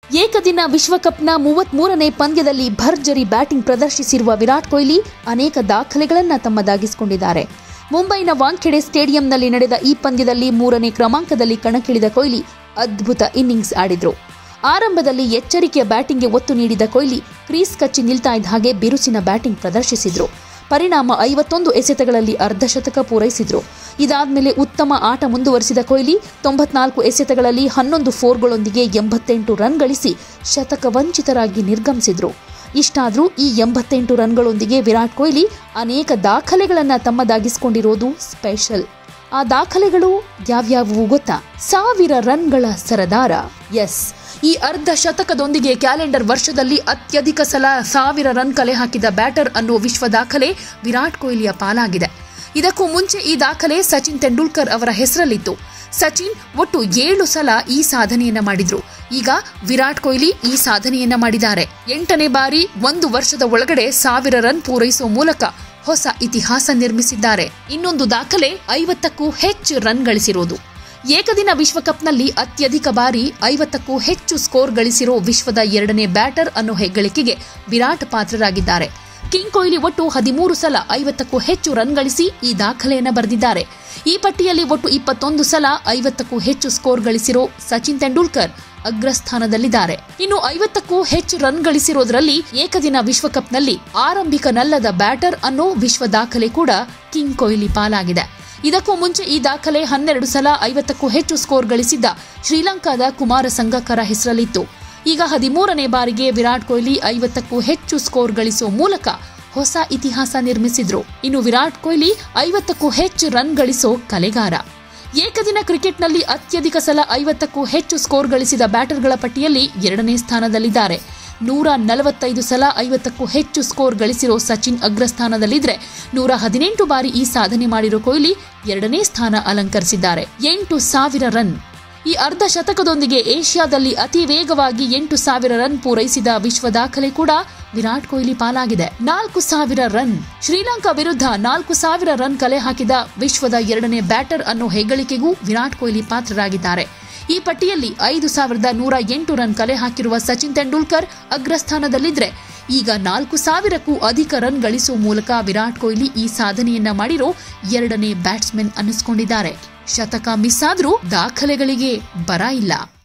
ಏಕದಿನ ವಿಶ್ವಕಪ್ನ ಮೂವತ್ಮೂರನೇ ಪಂದ್ಯದಲ್ಲಿ ಭರ್ಜರಿ ಬ್ಯಾಟಿಂಗ್ ಪ್ರದರ್ಶಿಸಿರುವ ವಿರಾಟ್ ಕೊಹ್ಲಿ ಅನೇಕ ದಾಖಲೆಗಳನ್ನು ತಮ್ಮದಾಗಿಸಿಕೊಂಡಿದ್ದಾರೆ ಮುಂಬೈನ ವಾಂಖೆಡೆ ಸ್ಟೇಡಿಯಂನಲ್ಲಿ ನಡೆದ ಈ ಪಂದ್ಯದಲ್ಲಿ ಮೂರನೇ ಕ್ರಮಾಂಕದಲ್ಲಿ ಕಣಕ್ಕಿಳಿದ ಕೊಹ್ಲಿ ಅದ್ಭುತ ಇನ್ನಿಂಗ್ಸ್ ಆಡಿದ್ರು ಆರಂಭದಲ್ಲಿ ಎಚ್ಚರಿಕೆಯ ಬ್ಯಾಟಿಂಗ್ಗೆ ಒತ್ತು ನೀಡಿದ ಕೊಹ್ಲಿ ಕ್ರೀಸ್ ಕಚ್ಚಿ ನಿಲ್ತಾ ಇದ್ದ ಹಾಗೆ ಬಿರುಸಿನ ಬ್ಯಾಟಿಂಗ್ ಪ್ರದರ್ಶಿಸಿದ್ರು ಪರಿಣಾಮ ಐವತ್ತೊಂದು ಎಸೆತಗಳಲ್ಲಿ ಅರ್ಧಶತಕ ಪೂರೈಸಿದ್ರು ಇದಾದ್ಮೇಲೆ ಉತ್ತಮ ಆಟ ಮುಂದುವರಿಸಿದ ಕೊಹ್ಲಿ ತೊಂಬತ್ನಾಲ್ಕು ಎಸೆತಗಳಲ್ಲಿ ಹನ್ನೊಂದು ಫೋರ್ಗಳೊಂದಿಗೆ ಎಂಬತ್ತೆಂಟು ರನ್ ಗಳಿಸಿ ಶತಕ ವಂಚಿತರಾಗಿ ನಿರ್ಗಮಿಸಿದ್ರು ಇಷ್ಟಾದರೂ ಈ ಎಂಬತ್ತೆಂಟು ರನ್ಗಳೊಂದಿಗೆ ವಿರಾಟ್ ಕೊಹ್ಲಿ ಅನೇಕ ದಾಖಲೆಗಳನ್ನು ತಮ್ಮದಾಗಿಸಿಕೊಂಡಿರೋದು ಸ್ಪೆಷಲ್ ಆ ದಾಖಲೆಗಳು ಯಾವ್ಯಾವುವು ಗೊತ್ತಾ ಸಾವಿರ ರನ್ಗಳ ಸರದಾರ ಎಸ್ ಈ ಅರ್ಧ ಶತಕದೊಂದಿಗೆ ಕ್ಯಾಲೆಂಡರ್ ವರ್ಷದಲ್ಲಿ ಅತ್ಯಧಿಕ ಸಲ ಸಾವಿರ ರನ್ ಕಲೆ ಹಾಕಿದ ಬ್ಯಾಟರ್ ಅನ್ನುವ ವಿಶ್ವ ದಾಖಲೆ ವಿರಾಟ್ ಕೊಹ್ಲಿಯ ಪಾಲಾಗಿದೆ ಇದಕ್ಕೂ ಮುಂಚೆ ಈ ದಾಖಲೆ ಸಚಿನ್ ತೆಂಡೂಲ್ಕರ್ ಅವರ ಹೆಸರಲ್ಲಿತ್ತು ಸಚಿನ್ ಒಟ್ಟು ಏಳು ಸಲ ಈ ಸಾಧನೆಯನ್ನ ಮಾಡಿದ್ರು ಈಗ ವಿರಾಟ್ ಕೊಹ್ಲಿ ಈ ಸಾಧನೆಯನ್ನ ಮಾಡಿದ್ದಾರೆ ಎಂಟನೇ ಬಾರಿ ಒಂದು ವರ್ಷದ ಒಳಗಡೆ ಸಾವಿರ ರನ್ ಪೂರೈಸುವ ಮೂಲಕ ಹೊಸ ಇತಿಹಾಸ ನಿರ್ಮಿಸಿದ್ದಾರೆ ಇನ್ನೊಂದು ದಾಖಲೆ ಐವತ್ತಕ್ಕೂ ಹೆಚ್ಚು ರನ್ ಗಳಿಸಿರೋದು ಏಕದಿನ ವಿಶ್ವಕಪ್ನಲ್ಲಿ ಅತ್ಯಧಿಕ ಬಾರಿ ಐವತ್ತಕ್ಕೂ ಹೆಚ್ಚು ಸ್ಕೋರ್ ಗಳಿಸಿರೋ ವಿಶ್ವದ ಎರಡನೇ ಬ್ಯಾಟರ್ ಅನ್ನೋ ಹೆಗ್ಗಳಿಕೆಗೆ ವಿರಾಟ್ ಪಾತ್ರರಾಗಿದ್ದಾರೆ ಕಿಂಗ್ ಕೊಹ್ಲಿ ಒಟ್ಟು ಹದಿಮೂರು ಸಲ ಐವತ್ತಕ್ಕೂ ಹೆಚ್ಚು ರನ್ ಗಳಿಸಿ ಈ ದಾಖಲೆಯನ್ನ ಬರೆದಿದ್ದಾರೆ ಈ ಪಟ್ಟಿಯಲ್ಲಿ ಒಟ್ಟು ಇಪ್ಪತ್ತೊಂದು ಸಲ ಐವತ್ತಕ್ಕೂ ಹೆಚ್ಚು ಸ್ಕೋರ್ ಗಳಿಸಿರೋ ಸಚಿನ್ ತೆಂಡೂಲ್ಕರ್ ಅಗ್ರಸ್ಥಾನದಲ್ಲಿದ್ದಾರೆ ಇನ್ನು ಐವತ್ತಕ್ಕೂ ಹೆಚ್ಚು ರನ್ ಗಳಿಸಿರೋದ್ರಲ್ಲಿ ಏಕದಿನ ವಿಶ್ವಕಪ್ನಲ್ಲಿ ಆರಂಭಿಕನಲ್ಲದ ಬ್ಯಾಟರ್ ಅನ್ನೋ ವಿಶ್ವ ದಾಖಲೆ ಕೂಡ ಕಿಂಗ್ ಕೊಹ್ಲಿ ಪಾಲಾಗಿದೆ ಇದಕ್ಕೂ ಮುಂಚೆ ಈ ದಾಖಲೆ ಹನ್ನೆರಡು ಸಲ ಐವತ್ತಕ್ಕೂ ಹೆಚ್ಚು ಸ್ಕೋರ್ ಗಳಿಸಿದ್ದ ಶ್ರೀಲಂಕಾದ ಕುಮಾರ ಸಂಗಕ್ಕರ ಹೆಸರಲ್ಲಿತ್ತು ಈಗ ಹದಿಮೂರನೇ ಬಾರಿಗೆ ವಿರಾಟ್ ಕೊಹ್ಲಿ ಐವತ್ತಕ್ಕೂ ಹೆಚ್ಚು ಸ್ಕೋರ್ ಗಳಿಸುವ ಮೂಲಕ ಹೊಸ ಇತಿಹಾಸ ನಿರ್ಮಿಸಿದ್ರು ಇನ್ನು ವಿರಾಟ್ ಕೊಹ್ಲಿ ಐವತ್ತಕ್ಕೂ ಹೆಚ್ಚು ರನ್ ಗಳಿಸೋ ಕಲೆಗಾರ ಏಕದಿನ ಕ್ರಿಕೆಟ್ನಲ್ಲಿ ಅತ್ಯಧಿಕ ಸಲ ಐವತ್ತಕ್ಕೂ ಹೆಚ್ಚು ಸ್ಕೋರ್ ಗಳಿಸಿದ ಬ್ಯಾಟರ್ಗಳ ಪಟ್ಟಿಯಲ್ಲಿ ಎರಡನೇ ಸ್ಥಾನದಲ್ಲಿದ್ದಾರೆ ನೂರ ನಲವತ್ತೈದು ಸಲ ಐವತ್ತಕ್ಕೂ ಹೆಚ್ಚು ಸ್ಕೋರ್ ಗಳಿಸಿರೋ ಸಚಿನ್ ಅಗ್ರಸ್ಥಾನದಲ್ಲಿದ್ರೆ ನೂರ ಹದಿನೆಂಟು ಬಾರಿ ಈ ಸಾಧನೆ ಮಾಡಿರೋ ಕೊಹ್ಲಿ ಎರಡನೇ ಸ್ಥಾನ ಅಲಂಕರಿಸಿದ್ದಾರೆ ಎಂಟು ಸಾವಿರ ರನ್ ಈ ಅರ್ಧ ಶತಕದೊಂದಿಗೆ ಏಷ್ಯಾದಲ್ಲಿ ಅತಿ ವೇಗವಾಗಿ ಎಂಟು ಸಾವಿರ ರನ್ ಪೂರೈಸಿದ ವಿಶ್ವ ದಾಖಲೆ ಕೂಡ ವಿರಾಟ್ ಕೊಹ್ಲಿ ಪಾಲಾಗಿದೆ ನಾಲ್ಕು ಸಾವಿರ ರನ್ ಶ್ರೀಲಂಕಾ ವಿರುದ್ಧ ನಾಲ್ಕು ಸಾವಿರ ರನ್ ಕಲೆ ಹಾಕಿದ ವಿಶ್ವದ ಎರಡನೇ ಬ್ಯಾಟರ್ ಅನ್ನೋ ಹೆಗ್ಗಳಿಕೆಗೂ ವಿರಾಟ್ ಕೊಹ್ಲಿ ಪಾತ್ರರಾಗಿದ್ದಾರೆ ಈ ಪಟ್ಟಿಯಲ್ಲಿ ಐದು ಸಾವಿರದ ನೂರ ಎಂಟು ರನ್ ಕಲೆ ಹಾಕಿರುವ ಸಚಿನ್ ತೆಂಡೂಲ್ಕರ್ ಅಗ್ರಸ್ಥಾನದಲ್ಲಿದ್ರೆ ಈಗ ನಾಲ್ಕು ಸಾವಿರಕ್ಕೂ ಅಧಿಕ ರನ್ ಗಳಿಸುವ ಮೂಲಕ ವಿರಾಟ್ ಕೊಹ್ಲಿ ಈ ಸಾಧನೆಯನ್ನ ಮಾಡಿರೋ ಎರಡನೇ ಬ್ಯಾಟ್ಸ್ಮನ್ ಅನ್ನಿಸ್ಕೊಂಡಿದ್ದಾರೆ ಶತಕ ಮಿಸ್ ಆದ್ರೂ ದಾಖಲೆಗಳಿಗೆ ಬರ ಇಲ್ಲ